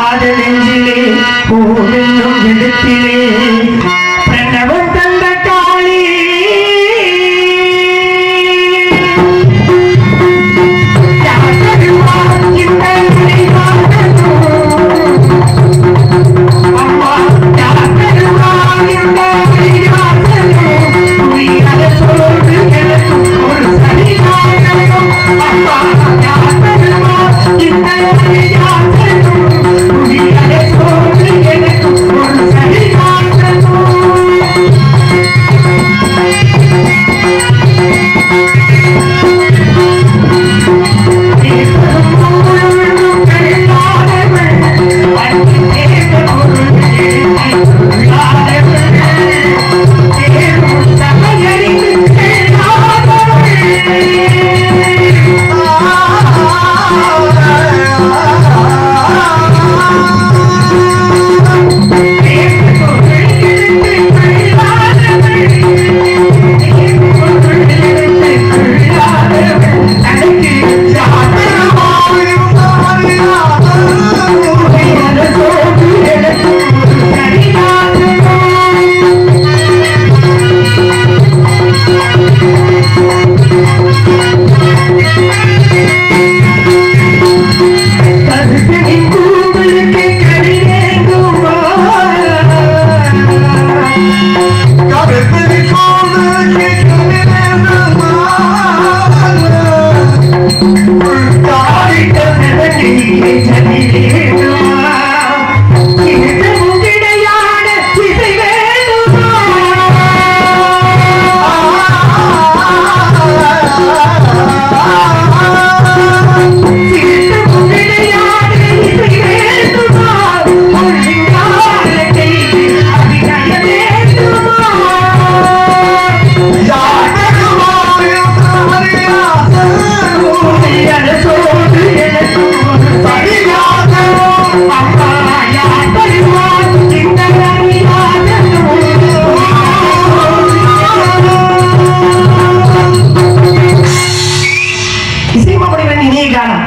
பொல்லாத நெஞ்சிலே பூவென்னும் இடத்திலே பிரணவம் தந்த காளி யாதருவார் இந்த நினைவாகணும். அம்மா யாதருவார் இந்த நினைவாகணும். உயிரற சோறு எனக்கும் ஒரு சரிவாகணும். அம்மா யாதருவார் இந்த நினைவாகணும். உயிரற சோறு எனக்கும் ஒரு சரிவாகணும். இசைமாமணிவன் இனிய காலம்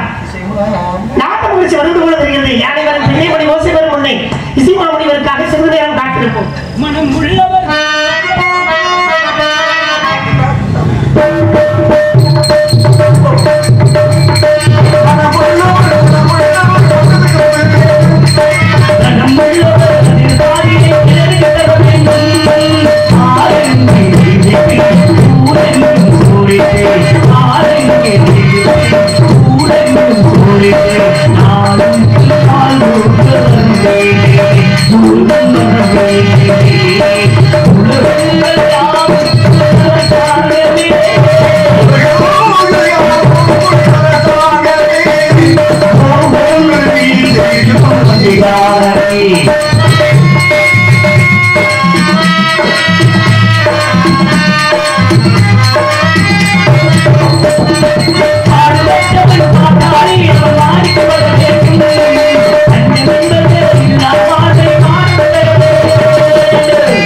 நாட்டு முடிச்சு வருவது போல தெரிகிறது யானை வரும் பிள்ளை மணி ஓசை வரும் முன்னை இசைமாமணிவருக்காக சிறிது நேரம் காத்திருப்போம் மனம் உள்ளவர் மனம் உள்ளவர் அதில் தாயிலே கிளறுகிற வேண்டும். ஆரங்கே திகிலே, ஊரெங்கும் ஊரிலே. ஆரங்கே திகிலே, ஊரெங்கும் ஊரிலே. நாளும் கால் ஊர்க்க வந்தேனே, ஊர்வம் வந்தேனே. உலகங்கள் யாவும் உலகாகவே. அதிகாரமே. பாடுபட்டவன் பாட்டாளி அவன் வாரிக்கு வர வேண்டும். அன்னம் என்பது இல்லா வாழ்வை மாற்ற வேண்டும்.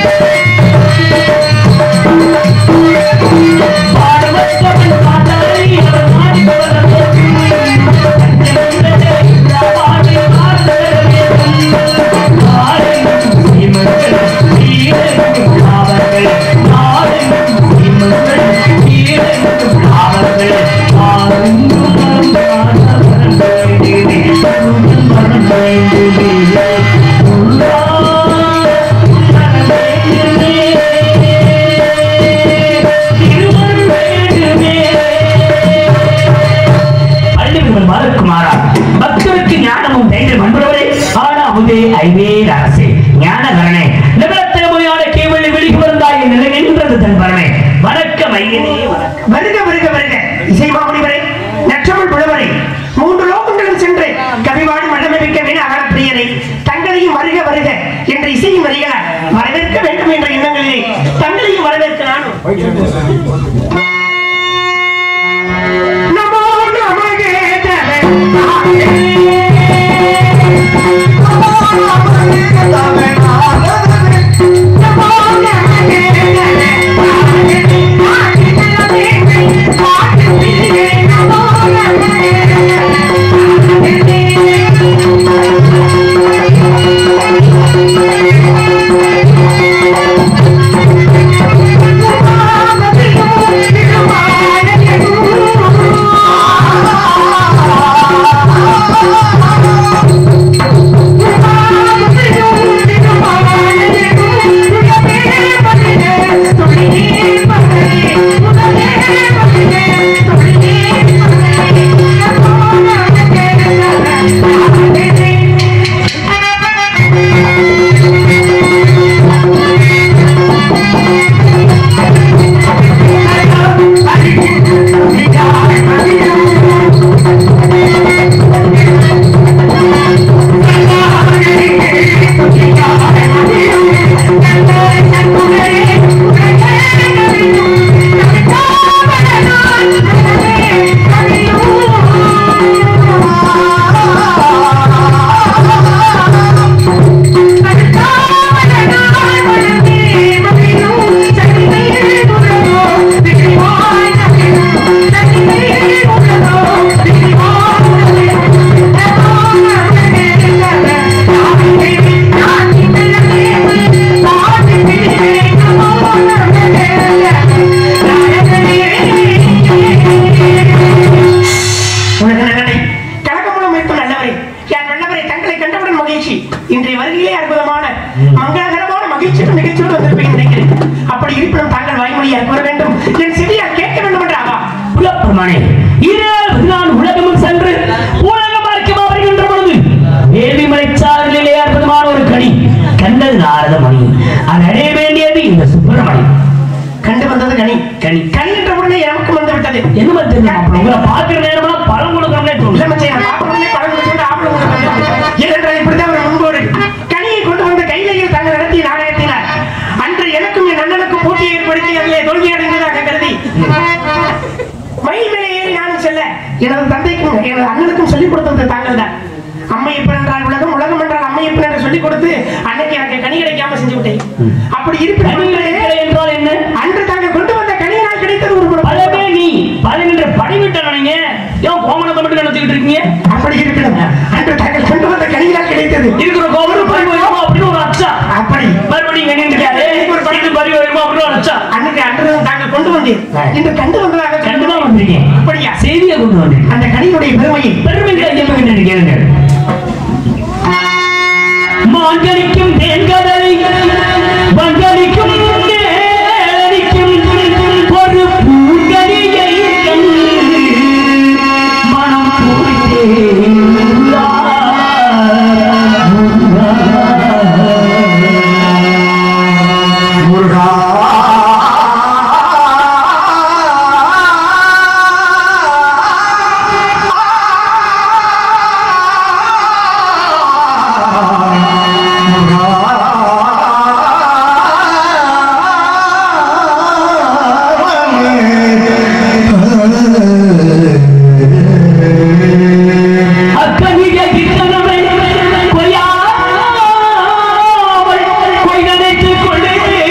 பாடுபட்டவன் பாட்டாளி அவன் வாரிக்கு வர வேண்டும். அன்னம் என்பது இல்லா வாழ்வை மாற்ற வேண்டும். நாளெங்கும் சீமங்கள், வீடெங்கும் காவல்கள். நாளெங்கும் சீமங்கள், வீடெங்கும் காவல்கள். ஆரெங்கும் மனம் காண வரம் வேண்டுமே. உன் மனம் வேண்டுமே. உள்ளா மனம் வேண்டுமே. இருவர் வேண்டுமே. அள்ளிவிடுவன் மாதக்குமாரா பக்தருக்கு ஞானமும் தைரியம் அன்புறவரே ஆனா முதே ஐவேர் அரசே ஞானகரணே நிபலத்திறமையான கேவலி விழிக்கு வந்தாய் நிலை நின்றது தன் பரமே வணக்கம் ஐயனே வணக்கம் வருக வருக வருக இசைமாமுனிவரே நற்றமிழ் புலவரே மூன்று லோகங்களும் சென்று கவிவாடி மண்டமிக்க வீண அகல் பிரியரை தங்களையும் வருக வருக என்ற இசையும் வரிகளால் வரவேற்க வேண்டும் என்ற எண்ணங்களிலே தங்களையும் வரவேற்க நானும் நமோ நமகே நமோ இன்றைய வருகையிலே அற்புதமான மங்களகரமான மகிழ்ச்சியோடு நிகழ்ச்சியோடு வந்திருப்பேன் நினைக்கிறேன் அப்படி இருப்பினும் தாங்கள் வாய்மொழியை கூற வேண்டும் என் செவியால் கேட்க வேண்டும் என்ற ஆவா புலப்பெருமானே இருபது நான் உலகமும் சென்று உலகம் அறிக்கமா வருகின்ற பொழுது வேள்விமலை சாரலிலே அற்புதமான ஒரு கனி கண்டது நாரத மணி அது அடைய வேண்டியது இந்த சுப்பிரமணி கண்டு வந்தது கனி கனி கனி என்ற உடனே எனக்கு வந்து விட்டது என்ன மாதிரி உங்களை பார்க்கிற நேரமா பழம் கொடுக்கறோம்னே இல்ல தோணும் மச்சான், நான் பார்த்த உடனே படம் கொடுத்து ஆப்பிள் கொடுத்து ஏனென்றால் இப்படிதான் ஒரு முன்போடு கனியை கொண்டு வந்து கையிலையில் தாங்கள் நடத்தி நாடகத்தினார் அன்று எனக்கும் என் அண்ணனுக்கும் போட்டியை ஏற்படுத்தி அதிலே தோல்வி அடைந்ததாக கருதி மயில் மேலே ஏறி நானும் செல்ல எனது தந்தைக்கும் எனது அண்ணனுக்கும் சொல்லிக் கொடுத்தது தாங்கள் தான் அம்மையப்பன் என்றால் உலகம் உலகம் என்றால் அம்மையப்பன் என்று சொல்லிக் கொடுத்து அன்னைக்கு எனக்கு கனி கிடைக்காம செஞ்சு விட்டேன் அப்படி இருப்பினும் அன்று- என்றால் என்ன அன்று தாங்கள் கொண்டு வந்த கனியினால் கிடைத்தது ஒரு குணம். பலவே நீ பதினென்று படிவிட்ட நினைங்க ஏன் கோமணத்தை மட்டும் நினைச்சுக்கிட்டு இருக்கீங்க அப்படி இருக்கணும் அன்று தாங்கள் கொண்டு வந்த கனியினால் கிடைத்தது இருக்கிற கோமணம் பறி வருமா அப்படின்னு ஒரு அச்சா அப்படி மறுபடியும் எண்ணிருக்காரு இது பறி வருமா அப்படின்னு ஒரு அச்சா அன்னைக்கு அன்று தாங்கள் கொண்டு வந்தீர் இன்று கண்டு வந்ததாக கண்டுதான் வந்திருக்கீங்க அப்படியா செய்தியை கொண்டு வந்திருக்கீங்க அந்த கனியினுடைய பெருமையை பெருமைகளை எண்ணுகின்ற கேளுங்கள் மாங்கனிக்கும் தேன்கதலை வங்கனிக்கும் நேரடிக்கும் ஒரு பூங்கனியை கண்டு மனம் பூரித்தேன் முருகா அக்கனிய கிட்டனமை கொய்யாமல் கொய்தனைத்துக் கொண்டே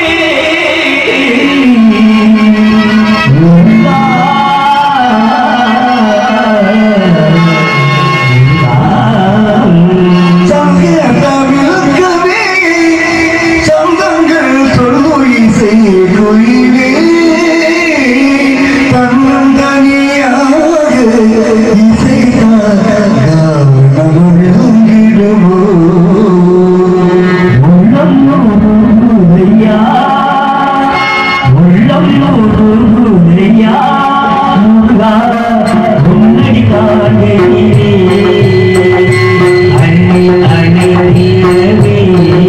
சங்கடமிருக்கவே சங்கங்கள் சொல்லுயிர் செய்ய கொய்வே தன்னந்தனியாக இசைத்தாக நமவிடுமோ உள்ளம் நூறுதையா உள்ளம் நூறுதையா முருகா உன்னடி காண்கிறே அண்ணி அண்ணி தீரவே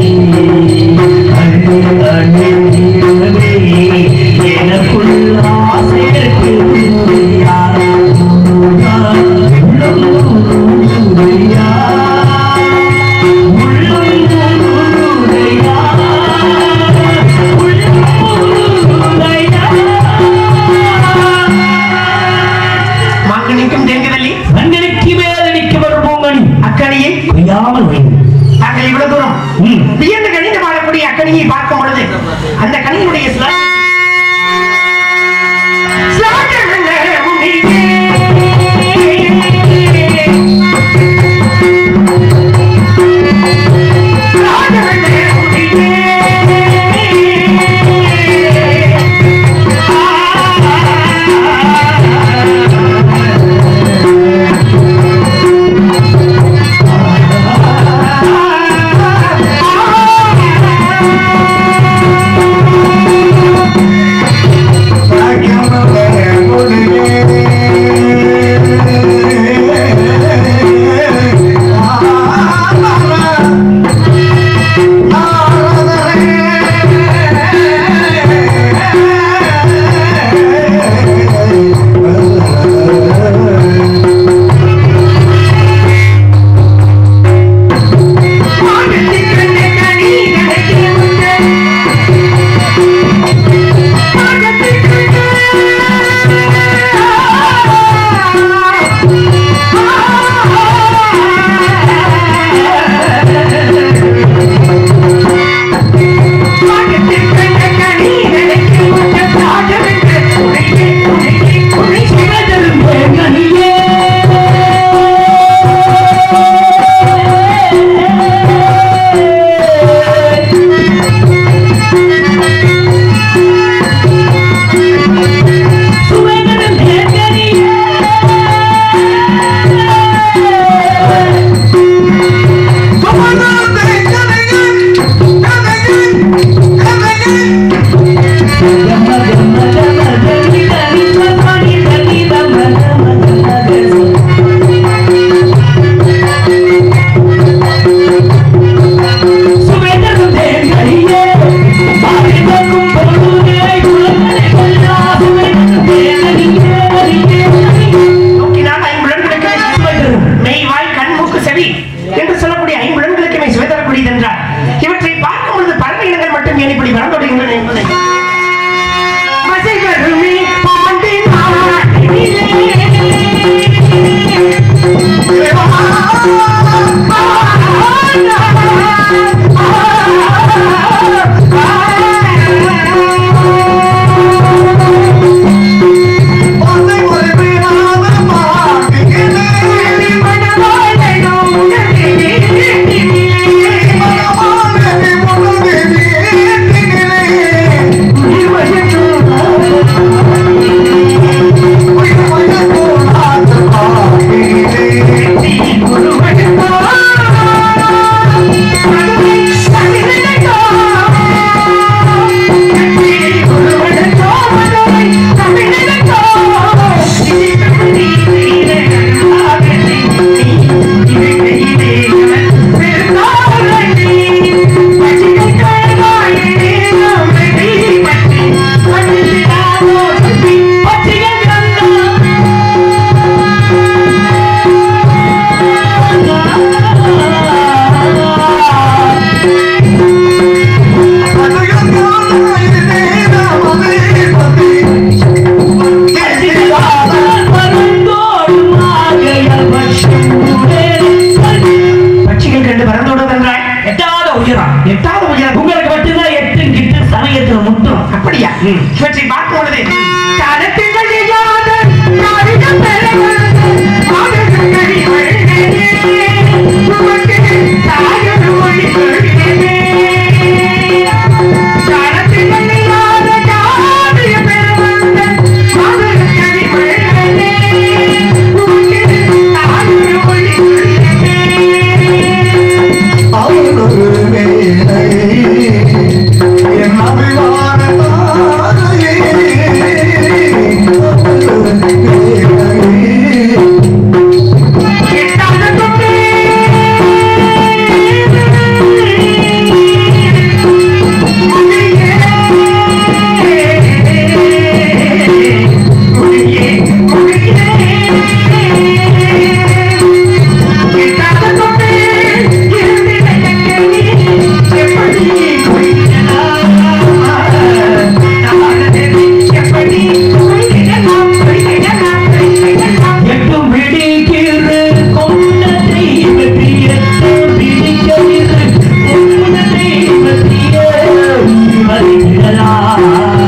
அண்ணி அண்ணி தீரவே எனக்குள் ஆசைகளுக்கு முருகா முருகா உள்ளம் நூறுதையா மாங்கனிக்கும் தேங்குதலி அக்கனியை தாங்கள் இவ்வளவு தூரம் வியந்து கணிந்து வாழக்கூடிய அக்கனியை பார்க்கும் பொழுது அந்த கனியினுடைய சில ஆ கல்கி என்று சொல்லக்கூடிய ஐம்புலன்களுக்குமே சுவை தரக்கூடியது என்றார் இவற்றை பார்க்கும் பொழுது பறவை இனங்கள் மட்டும் ஏன் இப்படி வளர்ந்தோடுகின்றன என்பதை மசைவருமே பாண்டி பதை ஒரு வீணாத பாட்டுகளே மனமானது முழுது வீட்டினிலே உயிர்மய போனாத பாட்டிலே பட்சிகள் கண்டு பறந்தோடும் என்றாய் எட்டாவது உயரம் எட்டாவது உயரம் உங்களுக்கு மட்டும்தான் எட்டு கிட்டு சமயத்துல முட்டும் அப்படியா ம். இவற்றை பார்க்கும் பொழுது காலத்தில் வழியாத காரிக பெறவரது மாதர்கள் கழிவழகே உமக்கு தாயொரு மொழி சொல்கிறே காலத்தில் வழியாத காரிய பெறவரது மாதர்கள் கழிவழகே உமக்கு தாயொரு மொழி சொல்கிறே அவளொரு வேலை என் அபிமான தாயே அவளொரு வேலை எட்டாத தொட்டே எட்டும் பிடிக்கிறது கொண்ட தெய்வத்திய பிடிக்கிறது கொண்ட தெய்வத்திய மதிப்பிடலாம்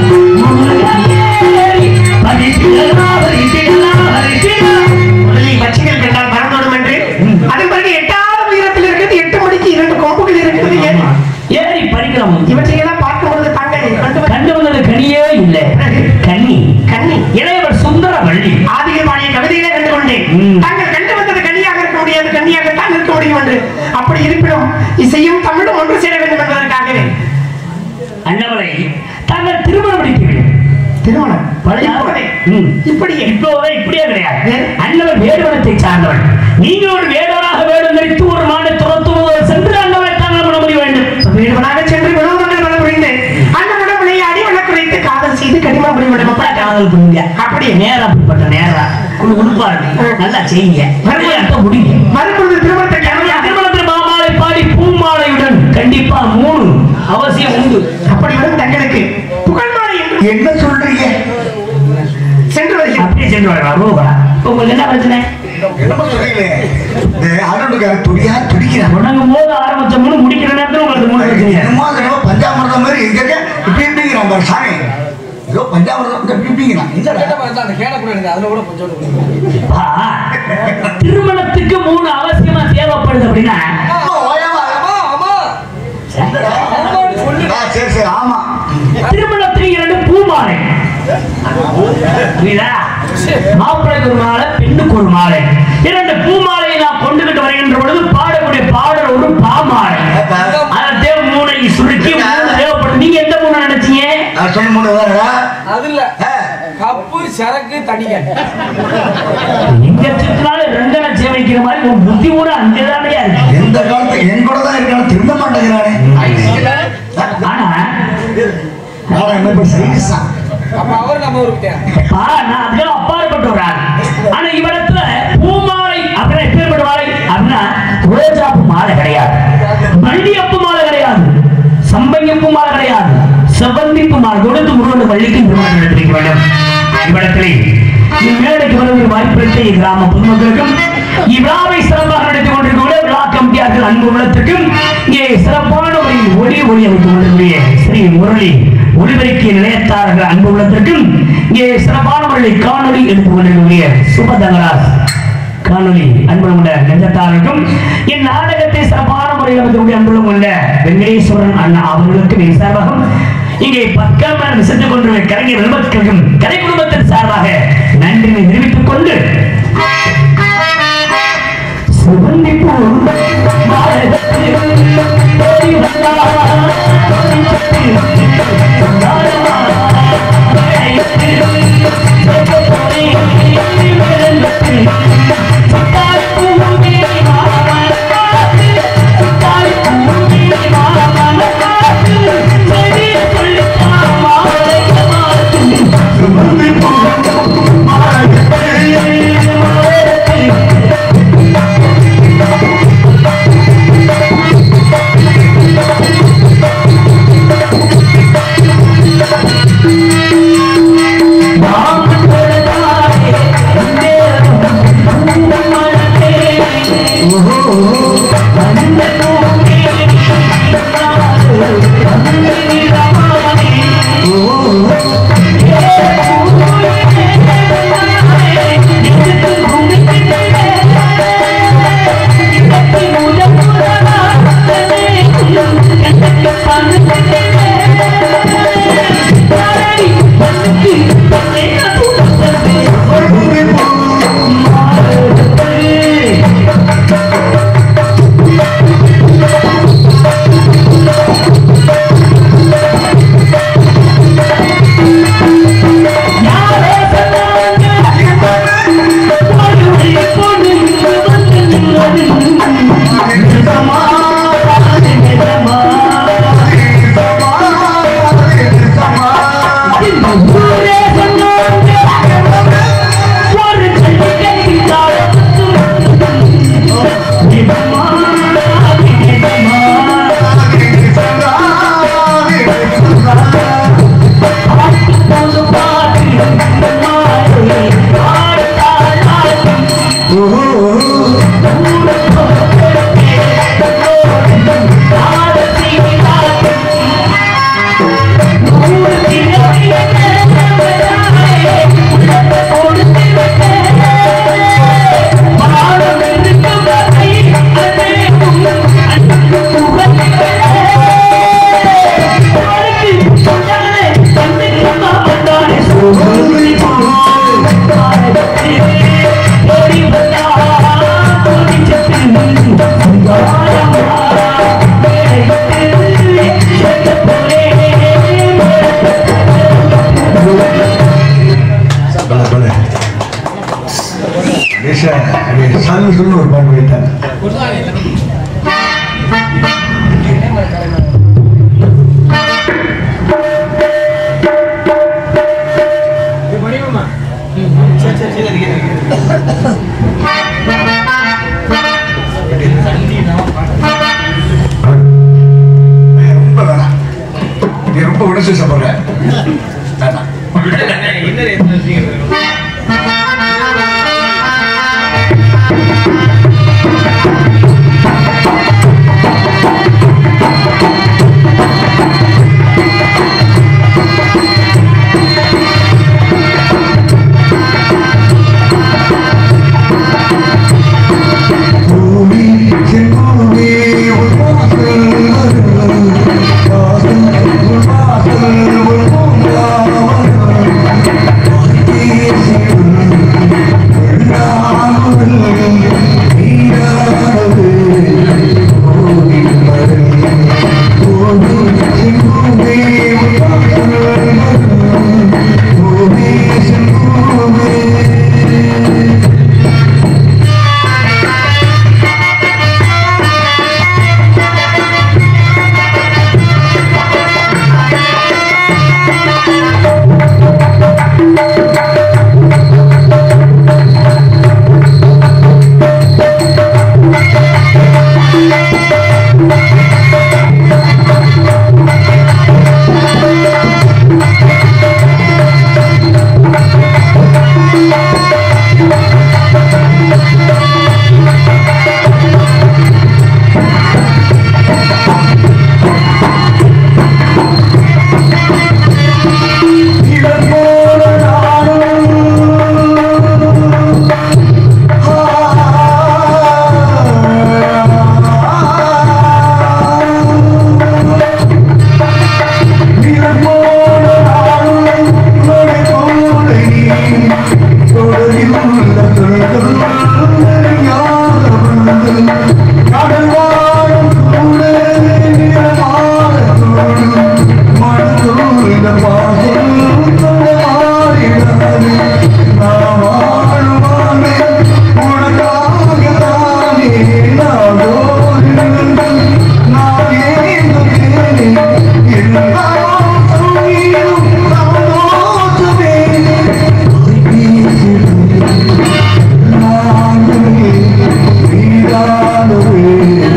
மதிப்பிடலாம் மதிப்பிடலாம் மதிப்பிடலாம் முதலில் பச்சைகள் கண்டால் பறந்தோடும் என்று அதன் பிறகு எட்டாவது உயரத்தில் இருக்கிறது எட்டு மணிக்கு இரண்டு கொம்புகள் இருக்கிறது ஏன் ஏறி படிக்கிறோம் இவற்றையெல்லாம் பார்க்கும் பொழுது தாங்கள் கண்டு வந்த கண்டு வந்தது கனியே இல்லை கன்னி கன்னி இளையவர் சுந்தர வள்ளி ஆதிகள் பாடிய கவிதைகளை கண்டு கொண்டேன் ம். தாங்கள் கண்டு வந்தது கன்னியாக இருக்க முடியாது கன்னியாகத்தான் இருக்க முடியும் என்று அப்படி இருப்பினும் இசையும் தமிழும் ஒன்று சேர வேண்டும் என்பதற்காகவே அண்ணவரை தாங்கள் திருமணம் முடிக்க வேண்டும் திருமணம் பழைய இப்போதே ம். இப்படியே இப்போதே இப்படியே கிடையாது வேறு? அண்ணவர் வேடுவனத்தை சார்ந்தவன் நீங்கள் ஒரு வேடனாக வேடம் தரித்து ஒரு மானை துரத்துவதோ சென்று அண்ணவரை தாங்கள் மணம் முடிய வேண்டும் வீடுவனாக சென்று வினோதங்கள் வள புரிந்து அண்ணனுடன் விளையாடி வழக்குரைத்து காதல் செய்து கடிமா புரிவிடும் அப்பா காதல் புரியுங்க அப்படியே நேரா அப்படிப்பட்ட நேரா குழு குழுப்பாரு நல்லா செய்யுங்க விளையாட்ட முடியுங்க மறுபொழுது திருமணத்தை கல்யாணம் திருமணத்தில் மாமாலை பாடி பூமாலையுடன் கண்டிப்பா மூணு அவசியம் உண்டு அப்படி வரும் தங்களுக்கு புகழ்மாலை என்று என்ன சொல்றீங்க சென்று வருகிறோம் அப்படியே சென்று வரலாம் ரூபா உங்களுக்கு என்ன பிரச்சனை என்னமோ சொல்றீங்களே இந்த ஆரோடுக்கார துடியா துடிக்கிறான் தொடங்கும் போது ஆரம்பிச்ச மூணு முடிக்கிற நேரத்தில் உங்களுக்கு மூணு பிரச்சனை என்னமோ என்னமோ பஞ்சாமிரதம் மாதிரி எங்க இப்படி இப்படிங்கிறான் பாரு சாமி ஏதோ பஞ்சாமிரதம் இந்த இப்படி இப்படிங்கிறான் என்னடா அந்த கேன கூட எனக்கு அதுல கூட கொஞ்சம் அப்பா, திருமணத்துக்கு மூணு அவசியமா தேவைப்படுது அப்படின்னா ஆமா, ஓயமா. ஆமா ஆமா என்னடா? ஆமான்னு சொல்லு ஆ, சரி சரி ஆமா திருமணத்துக்கு இரண்டு பூமாலை புரியுதா மாப்பிள்ளைக்கு ஒரு மாலை பெண்ணுக்கு ஒரு மாலை இரண்டு பூமாலையை நான் கொண்டுகிட்டு வருகின்ற பொழுது பாடக்கூடிய பாடல் ஒரு பாமாலை அதை தேவ மூனை சுருக்கி மூணு தேவைப்படுது நீங்க எந்த மூணு நினைச்சீங்க நான் சொன்ன மூணு வேறடா அது இல்ல ஆ, கப்பு சரக்கு தனிங்க எங்க சுத்தினாலும் ரெண்டனை சேமிக்கிற மாதிரி உன் புத்தி கூட அங்கேதானே இருக்கு எந்த காலத்து என் கூட தான் இருக்கான திரும்ப மாட்டேங்கிறானே ஆனா நான் என்ன இப்ப சைனீஸ் தான் அப்ப அவர் நம்ம ஊருக்கு அப்பா, நான் அதுக்கெல்லாம் அப்பாற்பட்ட ஒரு ஆள். ஆனா இவரிடத்துல பூமாலை அப்படின்னா எப்பேற்பட்ட மாலை அப்படின்னா ரோஜாப்பு மாலை கிடையாது மல்லியப்பு மாலை கிடையாது சம்பங்கிப்பு மாலை கிடையாது செவ்வந்திப்பு மாலை கொடுத்து முருகன் வள்ளிக்கு திருமணம் நடத்திருக்க வேண்டும் இவ்விடத்திலே இம்மேடைக்கு வருகிற வாய்ப்பளித்த இக்கிராம பொதுமக்களுக்கும் இவ்விழாவை சிறப்பாக நடத்திக் கொண்டிருக்கிற விழா கமிட்டியார்கள் அன்பு உள்ளத்திற்கும் இங்கே சிறப்பான முறையில் ஒளி ஒளி அமைத்துக் கொண்டிருக்கிற ஸ்ரீ முரளி ஒளிபெருக்கிய நிலையத்தார்கள் அன்பு உள்ளத்திற்கும் இங்கே சிறப்பான முறையில் காணொளி எடுத்துக் கொண்டிருக்கிற சுபதங்கராஜ் காணொலி அன்புள்ள நெஞ்சத்தாருக்கும் என் நாடகத்தை சிறப்பான முறையில் அமைக்கக்கூடிய அன்புள்ள உள்ள வெங்கடேஸ்வரன் அண்ணா அவர்களுக்கு என் சார்பாகவும் இங்கே பக்கம் விசைத்துக் கொண்டுள்ள கலைஞர் நிறுவனத்திற்கும் கலை குடும்பத்தின் சார்பாக நன்றினை தெரிவித்துக் கொண்டு சுகந்தி பூ மாலைதத்தில் ஓடி வந்தார். பல பல கணேஷா சாமி சொல்லு ஒரு பாட்டு வைத்தேன் ரொம்ப வேணாம் நீ ரொம்ப உடச்சு சாப்பிடுற வேணாம் பூமி செங்கூமி உன் வாசல் வாசல் உன் வாசல் உன் பூங்கா வாழ்வு